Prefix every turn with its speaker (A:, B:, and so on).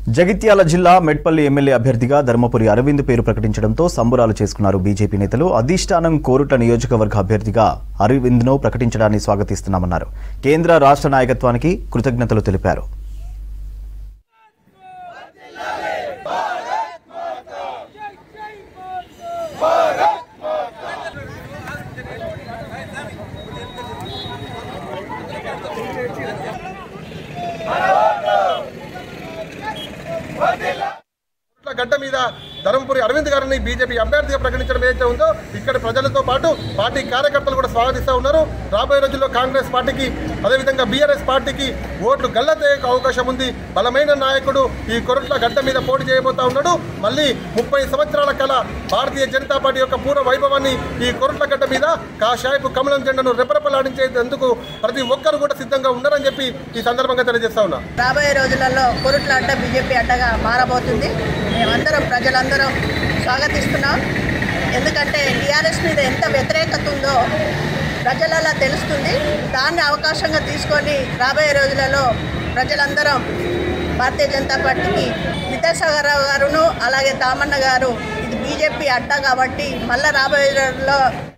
A: జగిత్యాల జిల్లా మెట్పల్లి ఎమ్మెల్యే అభ్యర్థిగా ధర్మపురి అరవింద్ పేరు ప్రకటించడంతో సంబురాలు చేసుకున్నారు బీజేపీ నేతలు అధిష్టానం కోరుట్ల నియోజకవర్గ అభ్యర్థిగా అరవింద్ను ప్రకటించడాన్ని స్వాగతిస్తున్నామన్నారు కేంద్ర రాష్ట్ర నాయకత్వానికి కృతజ్ఞతలు తెలిపారు
B: కోట్ల గడ్డ మీద ధర్మపురి అరవింద్ గారిని బీజేపీ అభ్యర్థిగా ప్రకటించడం ఏదైతే ఉందో ఇక్కడ ప్రజలతో పాటు పార్టీ కార్యకర్తలు కూడా స్వాగతిస్తూ ఉన్నారు రాబోయే రోజుల్లో కాంగ్రెస్ పార్టీకి అదేవిధంగా బీఆర్ఎస్ పార్టీకి ఓట్లు గల్లతే అవకాశం ఉంది బలమైన నాయకుడు ఈ కొరట్ల గడ్డ మీద పోటీ చేయబోతా ఉన్నాడు మళ్ళీ ముప్పై సంవత్సరాల కల భారతీయ జనతా పార్టీ యొక్క పూర్వ వైభవాన్ని ఈ కొరట్ల గడ్డ మీద కాషాయపు కమలం జెండను రెపరెపలాడించేందుకు ప్రతి ఒక్కరు కూడా సిద్ధంగా ఉన్నారని చెప్పి ఈ సందర్భంగా తెలియజేస్తా ఉన్నా
C: రాబోయే రోజులలో కురుట్ల అడ్డ బీజేపీ అడ్డగా మారబోతుంది మేమందరం ప్రజలందరం స్వాగతిస్తున్నాం ఎందుకంటే టీఆర్ఎస్ మీద ఎంత వ్యతిరేకత ఉందో ప్రజలలో తెలుస్తుంది దాన్ని అవకాశంగా తీసుకొని రాబోయే రోజులలో ప్రజలందరం భారతీయ జనతా పార్టీకి విద్యాసాగర్ రావు గారును అలాగే తామన్న గారు ఇది బీజేపీ అడ్డ కాబట్టి మళ్ళీ రాబోయే రోజుల్లో